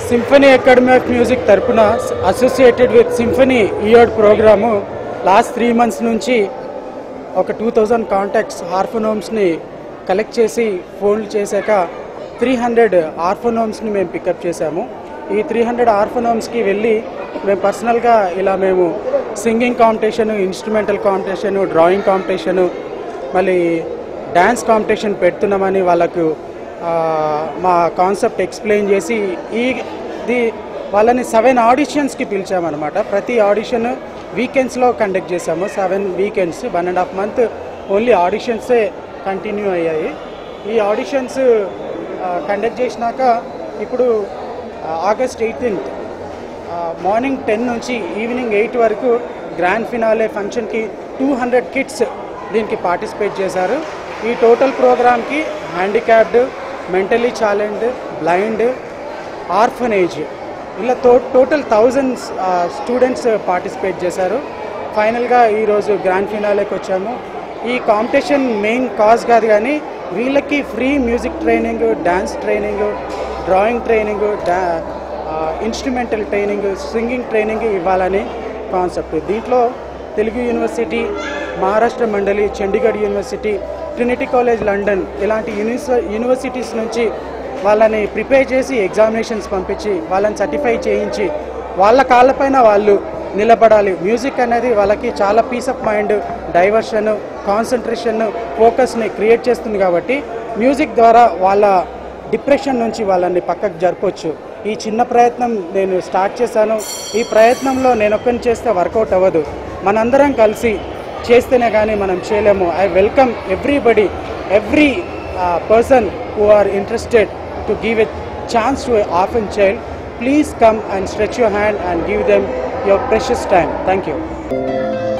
symphony academy of music తరపున associated with symphony ఇయర్డ్ program last three months నుంచి ఒక టూ థౌజండ్ కాంటాక్ట్స్ ఆర్ఫోనోమ్స్ని కలెక్ట్ చేసి ఫోన్లు చేశాక త్రీ హండ్రెడ్ ఆర్ఫోనోమ్స్ని మేము పికప్ చేశాము ఈ త్రీ హండ్రెడ్ ఆర్ఫోనోమ్స్కి వెళ్ళి మేము పర్సనల్గా ఇలా మేము singing competition instrumental competition drawing competition మళ్ళీ డ్యాన్స్ కాంపిటీషన్ పెడుతున్నామని వాళ్ళకు ఆ, మా కాన్సెప్ట్ ఎక్స్ప్లెయిన్ చేసి ఈ ది వాళ్ళని సెవెన్ ఆడిషన్స్కి పిలిచామన్నమాట ప్రతి ఆడిషన్ వీకెండ్స్లో కండక్ట్ చేశాము seven weekends one and half month only ఆడిషన్సే కంటిన్యూ అయ్యాయి ఈ ఆడిషన్స్ కండక్ట్ చేసినాక ఇప్పుడు ఆగస్ట్ ఎయిటీన్త్ మార్నింగ్ టెన్ నుంచి ఈవినింగ్ ఎయిట్ వరకు గ్రాండ్ ఫినాలే ఫంక్షన్కి టూ హండ్రెడ్ కిడ్స్ దీనికి పార్టిసిపేట్ చేశారు ఈ టోటల్ ప్రోగ్రామ్కి handicapped mentally challenged blind orphanage ఇలా తో టోటల్ థౌజండ్స్ స్టూడెంట్స్ పార్టిసిపేట్ చేశారు ఫైనల్గా ఈరోజు గ్రాండ్ ఫినాలేకి వచ్చాము ఈ కాంపిటీషన్ మెయిన్ కాజ్ కాదు కానీ వీళ్ళకి free music training dance training drawing training డా ఇన్స్ట్రుమెంటల్ ట్రైనింగ్ సింగింగ్ ట్రైనింగ్ ఇవ్వాలని కాన్సెప్ట్ దీంట్లో తెలుగు యూనివర్సిటీ మహారాష్ట్ర మండలి Chandigarh university Trinity college London ఇలాంటి యూనివర్స యూనివర్సిటీస్ నుంచి వాళ్ళని ప్రిపేర్ చేసి ఎగ్జామినేషన్స్ పంపించి వాళ్ళని సర్టిఫై చేయించి వాళ్ళ కాళ్ళపైన వాళ్ళు నిలబడాలి మ్యూజిక్ అనేది వాళ్ళకి చాలా peace of mind diversion concentration ఫోకస్ని క్రియేట్ చేస్తుంది కాబట్టి మ్యూజిక్ ద్వారా వాళ్ళ డిప్రెషన్ నుంచి వాళ్ళని పక్కకు జరపొచ్చు ఈ చిన్న ప్రయత్నం నేను స్టార్ట్ చేశాను ఈ ప్రయత్నంలో నేను ఒక్కని చేస్తే వర్కౌట్ అవ్వదు మనందరం కలిసి చేస్తేనే కానీ మనం చేయలేము I welcome everybody every person who are interested to give a chance to of and child please come and stretch your hand and give them your precious time thank you